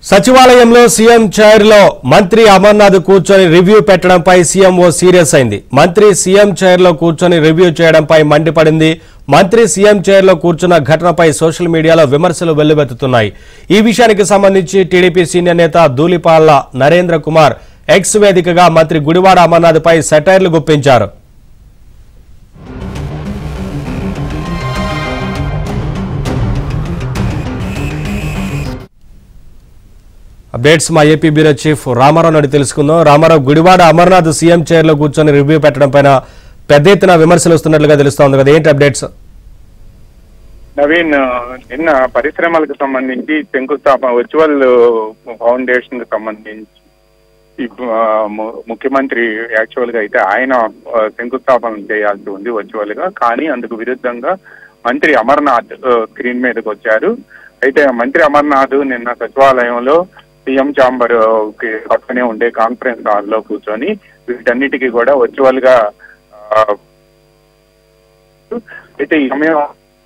సచివాలయంలో సీఎం చైర్లో మంత్రి అమర్నాథ్ కూర్చొని రివ్యూ పెట్టడంపై సీఎం ఓ సీరియస్ అయింది మంత్రి సీఎం చైర్లో కూర్చొని రివ్యూ చేయడంపై మండిపడింది మంత్రి సీఎం చైర్లో కూర్చున్న ఘటనపై సోషల్ మీడియాలో విమర్శలు వెల్లువెత్తుతున్నాయి ఈ విషయానికి సంబంధించి టీడీపీ సీనియర్ నేత ధూళిపాళ్ల నరేంద్ర కుమార్ ఎక్స్ వేదికగా మంత్రి గుడివాడ అమర్నాథ్పై సెటైర్లు గుప్పించారు అప్డేట్స్ మా AP bureau chief Ramarao Naidu తెలుసుకుందాం రామారావు గుడివాడ అమర్నాథ్ సీఎం చైర్లో కూర్చొని రివ్యూ పెట్టడం పైన పెద్ద ఎత్తున విమర్శలు వస్తున్నట్లుగా తెలుస్తోంది కదా ఏంటి అప్డేట్స్ నవీన్ నిన్న పరిశ్రమలకు సంబంధించి శంకుస్థాపన వర్చువల్ ఫౌండేషన్ కి సంబంధించి ఇప్పు- ఆ, ము- ముఖ్యమంత్రి యాక్చువల్ గా అయితే ఆయన ఆ, శంకుస్థాపన చేయాల్సి ఉంది వర్చువల్ గా కానీ అందుకు విరుద్ధంగా మంత్రి అమర్నాథ్ ఆ, స్క్రీన్ మీదకి వచ్చారు అయితే మంత్రి అమర్నాథ్ నిన్న సచివాలయంలో సీఎం ఛాంబర్ కి పక్కనే ఉండే కాన్ఫరెన్స్ హాల్ లో కూర్చొని వీటన్నిటికీ కూడా వర్చువల్ గా ఆ, అయితే ఈ సమయం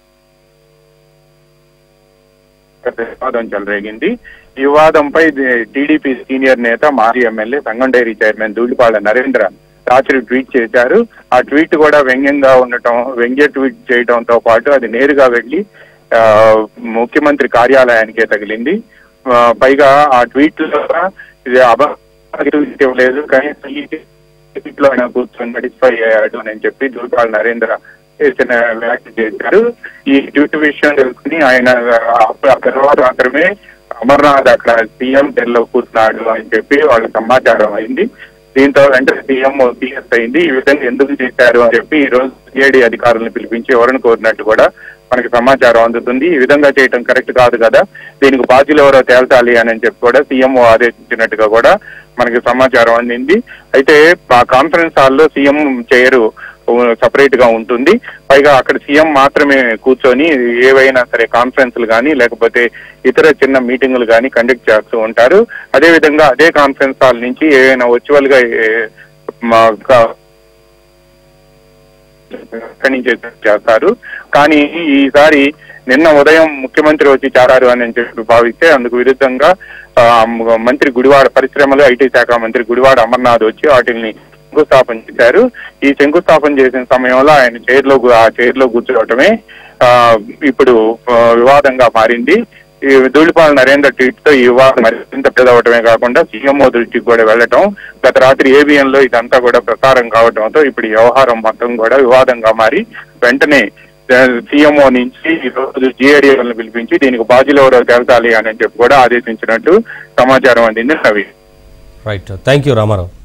పెద్ద వివాదం చెలరేగింది ఈ వివాదంపై టీడీపీ సీనియర్ నేత మాజీ MLA Sangam dairy chairman Dhulipalla Narendra రాత్రి ట్వీట్ చేశారు ఆ ట్వీట్ కూడా వ్యంగ్యంగా ఉండటం వ్యంగ్య ట్వీట్ చేయడంతో పాటు అది నేరుగా వెళ్లి ఆ, ముఖ్యమంత్రి కార్యాలయానికే తగిలింది ఆ, పైగా ఆ ట్వీట్ లో కూడా ఇది అబద్ధం ఇవ్వలేదు కనీసం ఈ ట్వీట్ లో ఆయన కూర్చొని నడిచిపోయి అయ్యాడు అని చెప్పి దూడిపాళ్ల నరేంద్ర చేసిన వ్యాఖ్య చేశారు ఈ ట్వీట్ విషయం తెలుసుకుని ఆయన ఆ తర్వాత మాత్రమే అమర్నాథ్ అక్కడ సీఎం లో కూర్చున్నాడు అని చెప్పి వాళ్ళకి సమాచారం అయింది దీంతో వెంటనే సీఎం సీఎస్ అయింది ఈ విధంగా ఎందుకు చేశారు అని చెప్పి ఈ రోజు సిఐడి అధికారులను పిలిపించి ఎవరిని కోరినట్టు కూడా మనకి సమాచారం అందుతుంది ఈ విధంగా చేయటం కరెక్ట్ కాదు కదా దీనికి బాధ్యులు ఎవరో తేల్చాలి అని చెప్పి కూడా సీఎం ఆదేశించినట్టుగా కూడా మనకి సమాచారం అందింది అయితే ఆ కాన్ఫరెన్స్ హాల్లో సీఎం చేయరు సపరేట్ గా ఉంటుంది పైగా అక్కడ సీఎం మాత్రమే కూర్చొని ఏవైనా సరే కాన్ఫరెన్స్లు కానీ లేకపోతే ఇతర చిన్న మీటింగులు కానీ కండక్ట్ చేస్తూ ఉంటారు అదే విధంగా అదే కాన్ఫరెన్స్ హాల్ నుంచి ఏవైనా వర్చువల్ గా ఏ, మా క- ఎక్కడి నుంచి చేస్తారు కానీ ఈసారి నిన్న ఉదయం ముఖ్యమంత్రి వచ్చి చేరారు అని చెప్పి భావిస్తే అందుకు విరుద్ధంగా ఆ, మంత్రి గుడివాడ పరిశ్రమలు ఐటీ శాఖ మంత్రి గుడివాడ అమర్నాథ్ వచ్చి వాటిని శంకుస్థాపన చేశారు ఈ శంకుస్థాపన చేసిన సమయంలో ఆయన చైర్ లో ఆ చైర్ లో కూర్చోవటమే ఆ, ఇప్పుడు ఆ, వివాదంగా మారింది ఈ ధూళిపాల నరేంద్ర ట్వీట్ తో ఈ వివాదం మరింత పెదవటమే కాకుండా సీఎంఓ దృష్టికి కూడా వెళ్ళటం గత రాత్రి ఏబిఎన్ లో ఇదంతా కూడా ప్రసారం కావడంతో ఇప్పుడు ఈ వ్యవహారం మొత్తం కూడా వివాదంగా మారి వెంటనే సీఎంఓ నుంచి ఈ రోజు జిఐడిఎల్ని పిలిపించి దీనికి బాధ్యులు ఎవరో తేల్చాలి అని చెప్పి కూడా ఆదేశించినట్టు సమాచారం అందింది Naveen right thank you Ramarao